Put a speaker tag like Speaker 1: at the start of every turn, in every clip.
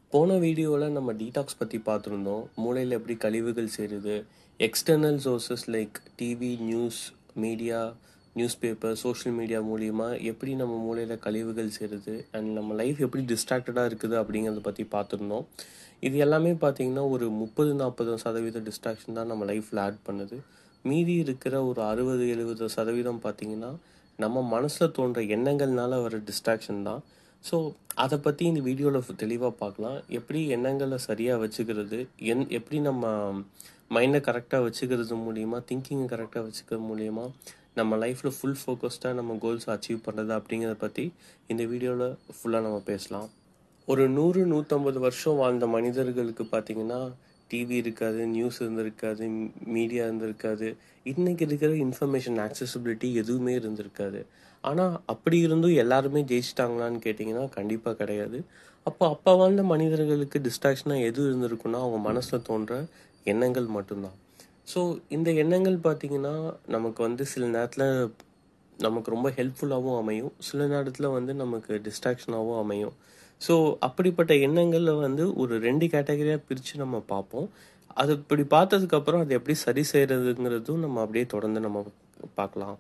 Speaker 1: போன வீடியோவில் நம்ம டீடாக்ஸ் பற்றி பார்த்துருந்தோம் மூளையில் எப்படி கழிவுகள் சேருது external sources like TV news media news paper social media மூலிமா எப்படி நம்ம மூளையில் கழிவுகள் சேருது அண்ட் நம்ம லைஃப் எப்படி டிஸ்ட்ராக்டடாக இருக்குது அப்படிங்கிறத பற்றி பார்த்துருந்தோம் இது எல்லாமே பார்த்தீங்கன்னா ஒரு முப்பது நாற்பது சதவீத டிஸ்ட்ராக்ஷன் தான் நம்ம லைஃப்பில் ஆட் பண்ணுது மீதி இருக்கிற ஒரு அறுபது எழுபது சதவீதம் பார்த்தீங்கன்னா நம்ம மனசில் தோன்ற எண்ணங்கள்னால வர டிஸ்ட்ராக்ஷன் தான் ஸோ அதை பற்றி இந்த வீடியோவில் தெளிவாக பார்க்கலாம் எப்படி எண்ணங்களை சரியாக வச்சுக்கிறது என் எப்படி நம்ம மைண்டை கரெக்டாக வச்சுக்கிறது மூலிமா திங்கிங்கை கரெக்டாக வச்சுக்கிறது மூலிமா நம்ம லைஃப்பில் ஃபுல் ஃபோக்கஸ்டாக நம்ம கோல்ஸ் அச்சீவ் பண்ணுறது அப்படிங்கிறத பற்றி இந்த வீடியோவில் ஃபுல்லாக நம்ம பேசலாம் ஒரு நூறு நூற்றம்பது வருஷம் வாழ்ந்த மனிதர்களுக்கு பார்த்தீங்கன்னா டிவி இருக்காது நியூஸ் இருந்திருக்காது மீடியா இருந்திருக்காது இன்னைக்கு இருக்கிற இன்ஃபர்மேஷன் ஆக்சசிபிலிட்டி எதுவுமே இருந்திருக்காது ஆனால் அப்படி இருந்தும் எல்லாருமே ஜெயிச்சிட்டாங்களான்னு கேட்டிங்கன்னா கண்டிப்பாக கிடையாது அப்போ அப்போ வாழ்ந்த மனிதர்களுக்கு டிஸ்ட்ராக்ஷனாக எது இருந்திருக்குன்னா அவங்க மனசில் தோன்ற எண்ணங்கள் மட்டும்தான் ஸோ இந்த எண்ணங்கள் பார்த்தீங்கன்னா நமக்கு வந்து சில நேரத்தில் நமக்கு ரொம்ப ஹெல்ப்ஃபுல்லாகவும் அமையும் சில நேரத்தில் வந்து நமக்கு டிஸ்ட்ராக்ஷனாகவும் அமையும் ஸோ அப்படிப்பட்ட எண்ணங்களில் வந்து ஒரு ரெண்டு கேட்டகரியாக பிரித்து நம்ம பார்ப்போம் அது இப்படி பார்த்ததுக்கப்புறம் அது எப்படி சரி செய்கிறதுங்கிறதும் நம்ம அப்படியே தொடர்ந்து நம்ம பார்க்கலாம்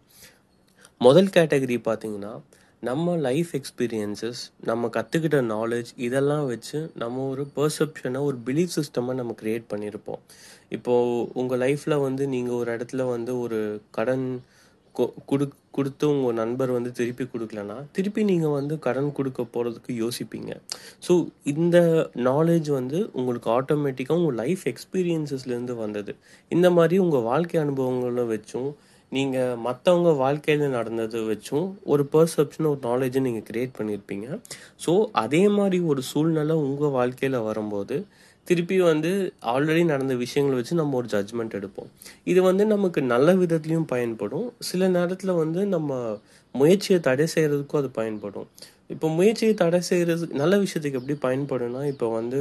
Speaker 1: முதல் கேட்டகரி பார்த்தீங்கன்னா நம்ம லைஃப் எக்ஸ்பீரியன்சஸ் நம்ம கற்றுக்கிட்ட நாலேஜ் இதெல்லாம் வச்சு நம்ம ஒரு பர்செப்ஷனை ஒரு பிலீஃப் சிஸ்டமை நம்ம க்ரியேட் பண்ணியிருப்போம் இப்போது உங்கள் லைஃப்பில் வந்து நீங்கள் ஒரு இடத்துல வந்து ஒரு கடன் கொ- குடு கொடுத்து உங்கள் நண்பர் வந்து திருப்பி கொடுக்கலனா திருப்பி நீங்கள் வந்து கடன் கொடுக்க போகிறதுக்கு யோசிப்பீங்க ஸோ இந்த நாலேஜ் வந்து உங்களுக்கு ஆட்டோமேட்டிக்காக உங்கள் லைஃப் எக்ஸ்பீரியன்சஸ்லேருந்து வந்தது இந்த மாதிரி உங்கள் வாழ்க்கை அனுபவங்களை வச்சும் நீங்கள் மற்றவங்க வாழ்க்கையில் நடந்ததை வச்சும் ஒரு பர்செப்ஷன் ஒரு நாலேஜை நீங்கள் க்ரியேட் பண்ணியிருப்பீங்க ஸோ அதே மாதிரி ஒரு சூழ்நிலை உங்கள் வாழ்க்கையில் வரும்போது திருப்பி வந்து ஆல்ரெடி நடந்த விஷயங்களை வச்சு நம்ம ஒரு ஜட்ஜ்மெண்ட் எடுப்போம் இது வந்து நமக்கு நல்ல விதத்துலையும் பயன்படும் சில நேரத்தில் வந்து நம்ம முயற்சியை தடை செய்கிறதுக்கும் அது பயன்படும் இப்போ முயற்சியை தடை செய்கிறது நல்ல விஷயத்துக்கு எப்படி பயன்படும்னா இப்போ வந்து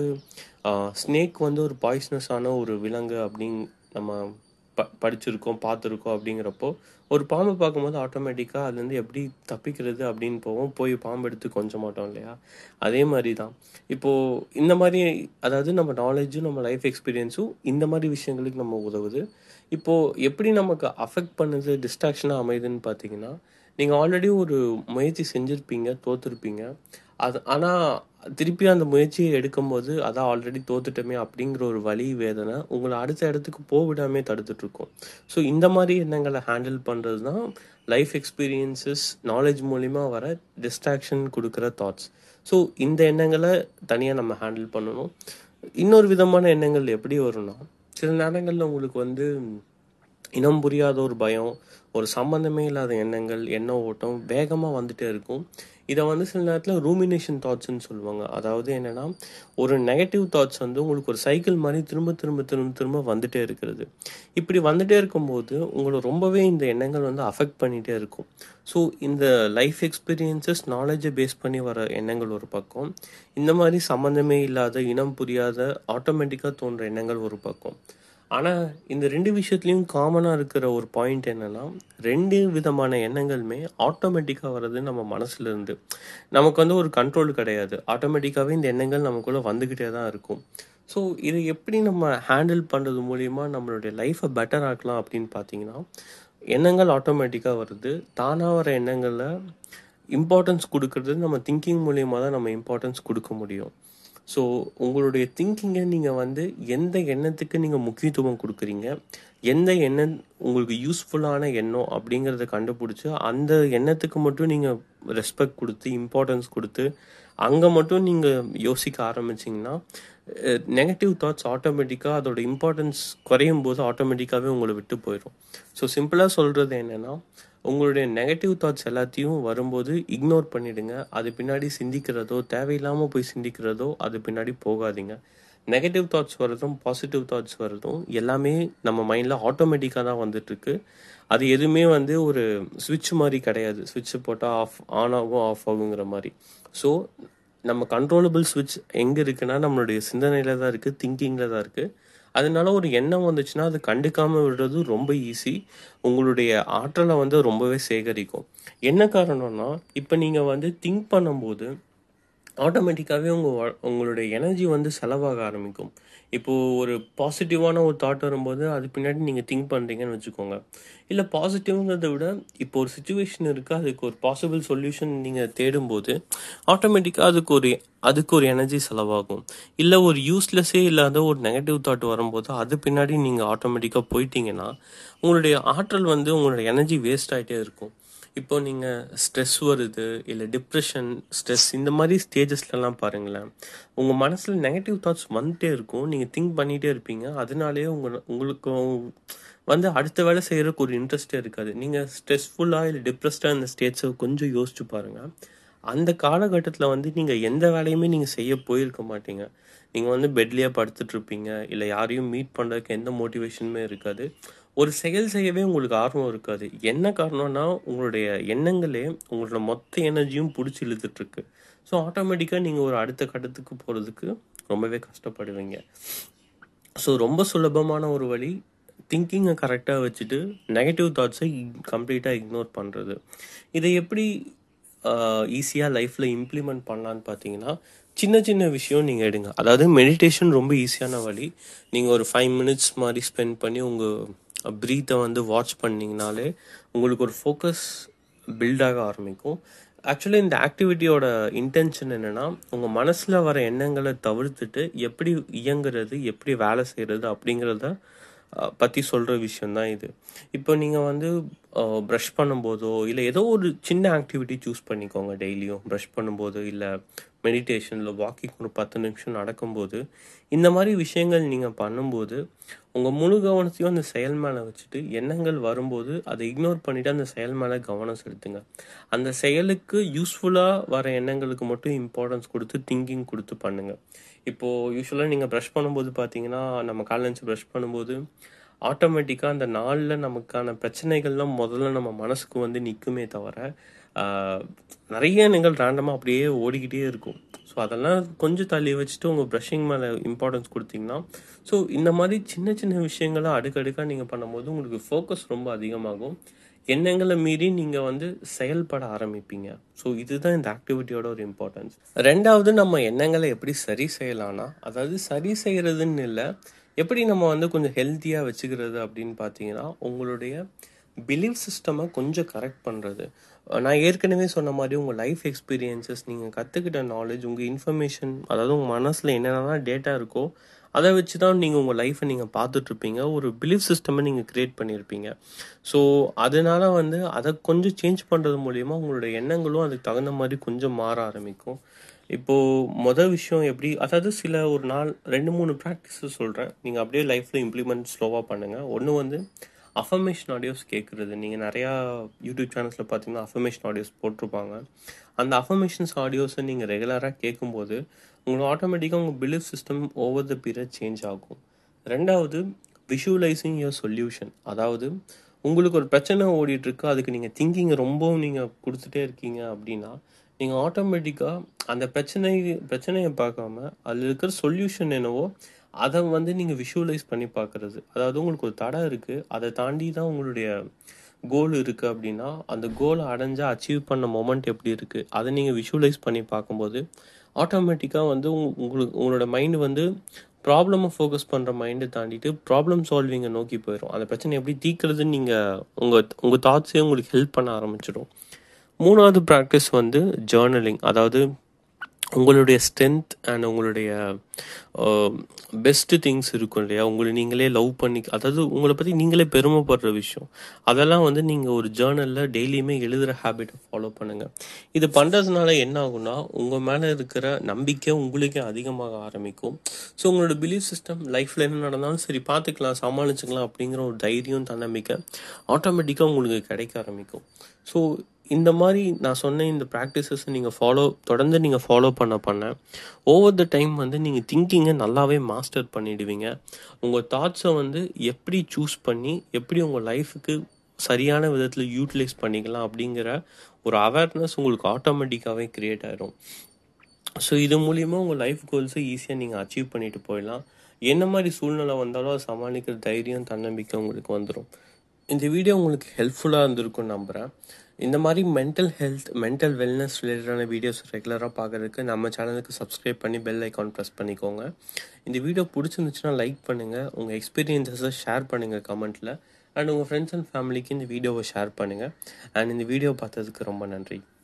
Speaker 1: ஸ்னேக் வந்து ஒரு பாய்ஸ்னஸான ஒரு விலங்கு அப்படின்னு நம்ம ப படிச்சிருக்கோம் பார்த்துருக்கோம் அப்படிங்கிறப்போ ஒரு பாம்பை பார்க்கும்போது ஆட்டோமேட்டிக்காக அதுலேருந்து எப்படி தப்பிக்கிறது அப்படின்னு போவோம் போய் பாம்பு எடுத்து கொஞ்ச மாட்டோம் இல்லையா அதே மாதிரி தான் இப்போது இந்த மாதிரி அதாவது நம்ம நாலேஜும் நம்ம லைஃப் எக்ஸ்பீரியன்ஸும் இந்த மாதிரி விஷயங்களுக்கு நம்ம உதவுது இப்போது எப்படி நமக்கு அஃபெக்ட் பண்ணுது டிஸ்ட்ராக்ஷனாக அமையுதுன்னு பார்த்தீங்கன்னா நீங்கள் ஆல்ரெடி ஒரு முயற்சி செஞ்சுருப்பீங்க தோத்துருப்பீங்க அது ஆனால் திருப்பி அந்த முயற்சியை எடுக்கும்போது அதான் ஆல்ரெடி தோத்துட்டோமே அப்படிங்கிற ஒரு வலி வேதனை உங்களை அடுத்த இடத்துக்கு போக விடாமே தடுத்துட்ருக்கோம் ஸோ இந்த மாதிரி எண்ணங்களை ஹேண்டில் பண்ணுறது தான் லைஃப் எக்ஸ்பீரியன்சஸ் நாலேஜ் மூலிமா வர டிஸ்ட்ராக்ஷன் கொடுக்குற தாட்ஸ் ஸோ இந்த எண்ணங்களை தனியாக நம்ம ஹேண்டில் பண்ணணும் இன்னொரு விதமான எண்ணங்கள் எப்படி வரும்னா சில நேரங்களில் உங்களுக்கு வந்து இனம் புரியாத ஒரு பயம் ஒரு சம்மந்தமே இல்லாத எண்ணங்கள் எண்ண ஓட்டம் வேகமாக வந்துட்டே இருக்கும் இதை வந்து சில நேரத்தில் ரூமினேஷன் தாட்ஸ்னு சொல்லுவாங்க அதாவது என்னென்னா ஒரு நெகட்டிவ் தாட்ஸ் வந்து உங்களுக்கு ஒரு சைக்கிள் மாதிரி திரும்ப திரும்ப திரும்ப திரும்ப வந்துட்டே இருக்கிறது இப்படி வந்துட்டே இருக்கும்போது உங்களை ரொம்பவே இந்த எண்ணங்கள் வந்து அஃபெக்ட் பண்ணிகிட்டே இருக்கும் ஸோ இந்த லைஃப் எக்ஸ்பீரியன்சஸ் நாலேஜை பேஸ் பண்ணி வர எண்ணங்கள் ஒரு பக்கம் இந்த மாதிரி சம்மந்தமே இல்லாத இனம் புரியாத ஆட்டோமேட்டிக்காக தோன்ற எண்ணங்கள் ஒரு பக்கம் ஆனால் இந்த ரெண்டு விஷயத்துலையும் காமனாக இருக்கிற ஒரு பாயிண்ட் என்னென்னா ரெண்டு விதமான எண்ணங்களுமே ஆட்டோமேட்டிக்காக வர்றது நம்ம மனசுல இருந்து நமக்கு வந்து ஒரு கண்ட்ரோல் கிடையாது ஆட்டோமேட்டிக்காகவே இந்த எண்ணங்கள் நமக்குள்ளே வந்துக்கிட்டே தான் இருக்கும் ஸோ இதை எப்படி நம்ம ஹேண்டில் பண்ணுறது மூலிமா நம்மளுடைய லைஃப்பை பெட்டர் ஆக்கலாம் அப்படின்னு பார்த்தீங்கன்னா எண்ணங்கள் ஆட்டோமேட்டிக்காக வருது தானாக வர எண்ணங்களில் இம்பார்ட்டன்ஸ் கொடுக்கறது நம்ம திங்கிங் மூலியமாக தான் நம்ம இம்பார்ட்டன்ஸ் கொடுக்க முடியும் ஸோ உங்களுடைய திங்கிங்கை நீங்கள் வந்து எந்த எண்ணத்துக்கு நீங்கள் முக்கியத்துவம் கொடுக்குறீங்க எந்த எண்ணம் உங்களுக்கு யூஸ்ஃபுல்லான எண்ணம் அப்படிங்கிறத கண்டுபிடிச்சி அந்த எண்ணத்துக்கு மட்டும் நீங்கள் ரெஸ்பெக்ட் கொடுத்து இம்பார்ட்டன்ஸ் கொடுத்து அங்கே மட்டும் நீங்கள் யோசிக்க ஆரம்பிச்சிங்கன்னா நெகட்டிவ் தாட்ஸ் ஆட்டோமேட்டிக்காக அதோட இம்பார்ட்டன்ஸ் குறையும் போது ஆட்டோமேட்டிக்காகவே உங்களை விட்டு போயிடும் ஸோ சிம்பிளாக சொல்கிறது என்னென்னா உங்களுடைய நெகட்டிவ் தாட்ஸ் எல்லாத்தையும் வரும்போது இக்னோர் பண்ணிடுங்க அது பின்னாடி சிந்திக்கிறதோ தேவையில்லாமல் போய் சிந்திக்கிறதோ அது பின்னாடி போகாதீங்க நெகட்டிவ் தாட்ஸ் வர்றதும் பாசிட்டிவ் தாட்ஸ் வர்றதும் எல்லாமே நம்ம மைண்டில் ஆட்டோமேட்டிக்காக தான் வந்துட்டுருக்கு அது எதுவுமே வந்து ஒரு சுவிட்ச் மாதிரி கிடையாது சுவிட்ச் போட்டால் ஆஃப் ஆன் ஆகும் ஆஃப் ஆகுங்கிற மாதிரி ஸோ நம்ம கண்ட்ரோலபிள் சுவிட்ச் எங்கே இருக்குன்னா நம்மளுடைய சிந்தனையில் தான் இருக்குது திங்கிங்கில் தான் இருக்குது அதனால ஒரு எண்ணம் வந்துச்சுன்னா அது கண்டுக்காமல் விடுறது ரொம்ப ஈஸி உங்களுடைய ஆற்றலை வந்து ரொம்பவே சேகரிக்கும் என்ன காரணம்னா இப்போ நீங்கள் வந்து திங்க் பண்ணும்போது ஆட்டோமேட்டிக்காகவே உங்கள் உங்களுடைய எனர்ஜி வந்து செலவாக ஆரம்பிக்கும் இப்போது ஒரு பாசிட்டிவான ஒரு தாட் வரும்போது அது பின்னாடி நீங்கள் திங்க் பண்ணுறீங்கன்னு வச்சுக்கோங்க இல்லை பாசிட்டிவ்ங்கிறத விட இப்போ ஒரு சுச்சுவேஷன் இருக்குது அதுக்கு ஒரு பாசிபிள் சொல்யூஷன் நீங்கள் தேடும்போது ஆட்டோமேட்டிக்காக அதுக்கு ஒரு அதுக்கு ஒரு எனர்ஜி செலவாகும் இல்லை ஒரு யூஸ்லெஸ்ஸே இல்லாத ஒரு நெகட்டிவ் தாட் வரும்போது அது பின்னாடி நீங்கள் ஆட்டோமேட்டிக்காக போயிட்டீங்கன்னா உங்களுடைய ஆற்றல் வந்து உங்களோட எனர்ஜி வேஸ்ட் ஆகிட்டே இருக்கும் இப்போ நீங்கள் ஸ்ட்ரெஸ் வருது இல்லை டிப்ரெஷன் ஸ்ட்ரெஸ் இந்த மாதிரி ஸ்டேஜஸ்லலாம் பாருங்களேன் உங்கள் மனசில் நெகட்டிவ் தாட்ஸ் வந்துட்டே இருக்கும் நீங்கள் திங்க் பண்ணிகிட்டே இருப்பீங்க அதனாலேயே உங்கள் உங்களுக்கு வந்து அடுத்த வேலை செய்கிறதுக்கு ஒரு இன்ட்ரெஸ்டே இருக்காது நீங்கள் ஸ்ட்ரெஸ்ஃபுல்லாக இல்லை டிப்ரெஸ்டாக இந்த ஸ்டேட்ஸை கொஞ்சம் யோசிச்சு பாருங்கள் அந்த காலகட்டத்தில் வந்து நீங்கள் எந்த வேலையுமே நீங்கள் செய்ய போயிருக்க மாட்டீங்க நீங்கள் வந்து பெட்லேயே படுத்துட்ருப்பீங்க இல்லை யாரையும் மீட் பண்ணுறதுக்கு எந்த மோட்டிவேஷனுமே இருக்காது ஒரு செயல் செய்யவே உங்களுக்கு ஆர்வம் இருக்காது என்ன காரணம்னா உங்களுடைய எண்ணங்களே உங்களோட மொத்த எனர்ஜியும் பிடிச்சி இழுத்துட்ருக்கு ஸோ ஆட்டோமேட்டிக்காக நீங்கள் ஒரு அடுத்த கட்டத்துக்கு போகிறதுக்கு ரொம்பவே கஷ்டப்படுவீங்க ஸோ ரொம்ப சுலபமான ஒரு வழி திங்கிங்கை கரெக்டாக வச்சுட்டு நெகட்டிவ் தாட்ஸை கம்ப்ளீட்டாக இக்னோர் பண்ணுறது இதை எப்படி ஈஸியாக லைஃப்பில் இம்ப்ளிமெண்ட் பண்ணலான்னு பார்த்தீங்கன்னா சின்ன சின்ன விஷயம் நீங்கள் எடுங்க அதாவது மெடிடேஷன் ரொம்ப ஈஸியான வழி நீங்கள் ஒரு ஃபைவ் மினிட்ஸ் மாதிரி ஸ்பெண்ட் பண்ணி உங்கள் ப்ரீத்தை வந்து வாட்ச் பண்ணிங்கனாலே உங்களுக்கு ஒரு ஃபோக்கஸ் பில்டாக ஆரம்பிக்கும் ஆக்சுவலி இந்த ஆக்டிவிட்டியோட இன்டென்ஷன் என்னென்னா உங்கள் மனசில் வர எண்ணங்களை தவிர்த்துட்டு எப்படி இயங்குறது எப்படி வேலை செய்கிறது அப்படிங்கிறத பற்றி சொல்கிற விஷயந்தான் இது இப்போ நீங்கள் வந்து ப்ரஷ் பண்ணும்போதோ இல்லை ஏதோ ஒரு சின்ன ஆக்டிவிட்டி சூஸ் பண்ணிக்கோங்க டெய்லியும் ப்ரஷ் பண்ணும்போது இல்லை மெடிடேஷனில் வாக்கிங் ஒரு பத்து நிமிஷம் நடக்கும்போது இந்த மாதிரி விஷயங்கள் நீங்கள் பண்ணும்போது உங்கள் முழு கவனத்தையும் அந்த செயல் மேலே வச்சுட்டு எண்ணங்கள் வரும்போது அதை இக்னோர் பண்ணிவிட்டு அந்த செயல் மேலே கவனம் செலுத்துங்க அந்த செயலுக்கு யூஸ்ஃபுல்லாக வர எண்ணங்களுக்கு மட்டும் இம்பார்ட்டன்ஸ் கொடுத்து திங்கிங் கொடுத்து பண்ணுங்கள் இப்போது யூஸ்வலாக நீங்கள் ப்ரஷ் பண்ணும்போது பார்த்தீங்கன்னா நம்ம காலேஜ் ப்ரஷ் பண்ணும்போது ஆட்டோமேட்டிக்காக அந்த நாளில் நமக்கான பிரச்சனைகள்லாம் முதல்ல நம்ம மனசுக்கு வந்து நிற்குமே தவிர நிறைய எண்ணங்கள் ரேண்டமாக அப்படியே ஓடிக்கிட்டே இருக்கும் ஸோ அதெல்லாம் கொஞ்சம் தள்ளி வச்சுட்டு உங்கள் ப்ரஷிங் மேலே இம்பார்ட்டன்ஸ் கொடுத்தீங்கன்னா ஸோ இந்த மாதிரி சின்ன சின்ன விஷயங்களை அடுக்கடுக்காக நீங்கள் பண்ணும்போது உங்களுக்கு ஃபோக்கஸ் ரொம்ப அதிகமாகும் எண்ணங்களை மீறி நீங்கள் வந்து செயல்பட ஆரம்பிப்பீங்க ஸோ இதுதான் இந்த ஆக்டிவிட்டியோட ஒரு இம்பார்ட்டன்ஸ் ரெண்டாவது நம்ம எண்ணங்களை எப்படி சரி செய்யலாம்னா அதாவது சரி செய்கிறதுன்னு இல்லை எப்படி நம்ம வந்து கொஞ்சம் ஹெல்த்தியாக வச்சுக்கிறது அப்படின்னு பார்த்தீங்கன்னா உங்களுடைய பிலீவ் சிஸ்டமை கொஞ்சம் கரெக்ட் பண்ணுறது நான் ஏற்கனவே சொன்ன மாதிரி உங்கள் லைஃப் எக்ஸ்பீரியன்சஸ் நீங்கள் கற்றுக்கிட்ட நாலேஜ் உங்கள் இன்ஃபர்மேஷன் அதாவது உங்கள் மனசில் என்னென்னலாம் டேட்டா இருக்கோ அதை வச்சு தான் நீங்கள் உங்கள் லைஃப்பை நீங்கள் பார்த்துட்ருப்பீங்க ஒரு பிலீஃப் சிஸ்டமை நீங்கள் க்ரியேட் பண்ணியிருப்பீங்க ஸோ அதனால் வந்து அதை கொஞ்சம் சேஞ்ச் பண்ணுறது மூலிமா உங்களோட எண்ணங்களும் அதுக்கு தகுந்த மாதிரி கொஞ்சம் மாற ஆரம்பிக்கும் இப்போது மொதல் விஷயம் எப்படி அதாவது சில ஒரு நாள் ரெண்டு மூணு ப்ராக்டிஸஸ் சொல்கிறேன் நீங்கள் அப்படியே லைஃப்பில் இம்ப்ளிமெண்ட் ஸ்லோவாக பண்ணுங்கள் ஒன்று வந்து அஃபர்மேஷன் ஆடியோஸ் கேட்குறது நீங்கள் நிறையா யூடியூப் சேனல்ஸில் பார்த்தீங்கன்னா அஃபர்மேஷன் ஆடியோஸ் போட்டிருப்பாங்க அந்த அஃபர்மேஷன்ஸ் ஆடியோஸை நீங்கள் ரெகுலராக கேட்கும்போது உங்களுக்கு ஆட்டோமேட்டிக்காக உங்கள் belief system over the period change ஆகும் ரெண்டாவது விஷுவலைசிங் யுவர் சொல்யூஷன் அதாவது உங்களுக்கு ஒரு பிரச்சனை ஓடிட்டுருக்கு அதுக்கு நீங்கள் திங்கிங் ரொம்பவும் நீங்கள் கொடுத்துட்டே இருக்கீங்க அப்படின்னா நீங்கள் ஆட்டோமேட்டிக்காக அந்த பிரச்சனை பிரச்சனையை பார்க்காம அதில் இருக்கிற சொல்யூஷன் என்னவோ அதை வந்து நீங்கள் விஷுவலைஸ் பண்ணி பார்க்குறது அதாவது உங்களுக்கு ஒரு தடை இருக்குது அதை தாண்டி தான் உங்களுடைய கோல் இருக்குது அப்படின்னா அந்த கோலை அடைஞ்சால் அச்சீவ் பண்ண மொமெண்ட் எப்படி இருக்குது அதை நீங்கள் விஷுவலைஸ் பண்ணி பார்க்கும்போது ஆட்டோமேட்டிக்காக வந்து உங்களுக்கு உங்களோட மைண்டு வந்து ப்ராப்ளமை ஃபோக்கஸ் பண்ணுற மைண்டை தாண்டிட்டு ப்ராப்ளம் சால்விங்கை நோக்கி போயிடும் அந்த பிரச்சனை எப்படி தீர்க்கிறதுன்னு நீங்கள் உங்கள் உங்கள் தாட்ஸே உங்களுக்கு ஹெல்ப் பண்ண ஆரம்பிச்சிடும் மூணாவது ப்ராக்டிஸ் வந்து ஜேர்னலிங் அதாவது உங்களுடைய ஸ்ட்ரென்த் அண்ட் உங்களுடைய பெஸ்ட்டு திங்ஸ் இருக்கும் இல்லையா உங்களை நீங்களே லவ் பண்ணி அதாவது உங்களை பற்றி நீங்களே பெருமைப்படுற விஷயம் அதெல்லாம் வந்து நீங்கள் ஒரு ஜேர்னலில் டெய்லியுமே எழுதுகிற ஹேபிட்டை ஃபாலோ பண்ணுங்கள் இது பண்ணுறதுனால என்ன ஆகும்னா உங்கள் மேலே இருக்கிற நம்பிக்கை உங்களுக்கே அதிகமாக ஆரம்பிக்கும் ஸோ உங்களோட பிலீஃப் சிஸ்டம் லைஃப்பில் என்ன நடந்தாலும் சரி பார்த்துக்கலாம் சமாளிச்சுக்கலாம் அப்படிங்கிற ஒரு தைரியம் தன்னம்பிக்கை ஆட்டோமேட்டிக்காக உங்களுக்கு கிடைக்க ஆரம்பிக்கும் ஸோ இந்த மாதிரி நான் சொன்ன இந்த ப்ராக்டிசஸை நீங்கள் ஃபாலோ தொடர்ந்து நீங்கள் ஃபாலோ பண்ண பண்ண ஓவர் த டைம் வந்து நீங்கள் திங்கிங்கை நல்லாவே மாஸ்டர் பண்ணிடுவீங்க உங்கள் தாட்ஸை வந்து எப்படி சூஸ் பண்ணி எப்படி உங்கள் லைஃபுக்கு சரியான விதத்தில் யூட்டிலைஸ் பண்ணிக்கலாம் அப்படிங்கிற ஒரு அவேர்னஸ் உங்களுக்கு ஆட்டோமேட்டிக்காகவே க்ரியேட் ஆயிரும் ஸோ இது மூலிமா உங்கள் லைஃப் கோல்ஸை ஈஸியாக நீங்கள் அச்சீவ் பண்ணிட்டு போயிடலாம் என்ன மாதிரி சூழ்நிலை வந்தாலும் அதை சமாளிக்கிற தைரியம் தன்னம்பிக்கை உங்களுக்கு வந்துடும் இந்த வீடியோ உங்களுக்கு ஹெல்ப்ஃபுல்லாக இருந்திருக்கும்னு நம்புகிறேன் இந்த மாதிரி மென்டல் ஹெல்த் மென்டல் வெல்னஸ் ரிலேட்டடான வீடியோஸ் ரெகுலராக பார்க்குறதுக்கு நம்ம சேனலுக்கு சப்ஸ்கிரைப் பண்ணி பெல் ஐக்கான் ப்ரெஸ் பண்ணிக்கோங்க இந்த வீடியோ பிடிச்சிருந்துச்சுன்னா லைக் பண்ணுங்கள் உங்கள் எக்ஸ்பீரியன்ஸஸை ஷேர் பண்ணுங்கள் கமெண்ட்டில் அண்ட் உங்கள் ஃப்ரெண்ட்ஸ் அண்ட் ஃபேமிலிக்கு இந்த வீடியோவை ஷேர் பண்ணுங்கள் அண்ட் இந்த வீடியோ பார்த்ததுக்கு ரொம்ப நன்றி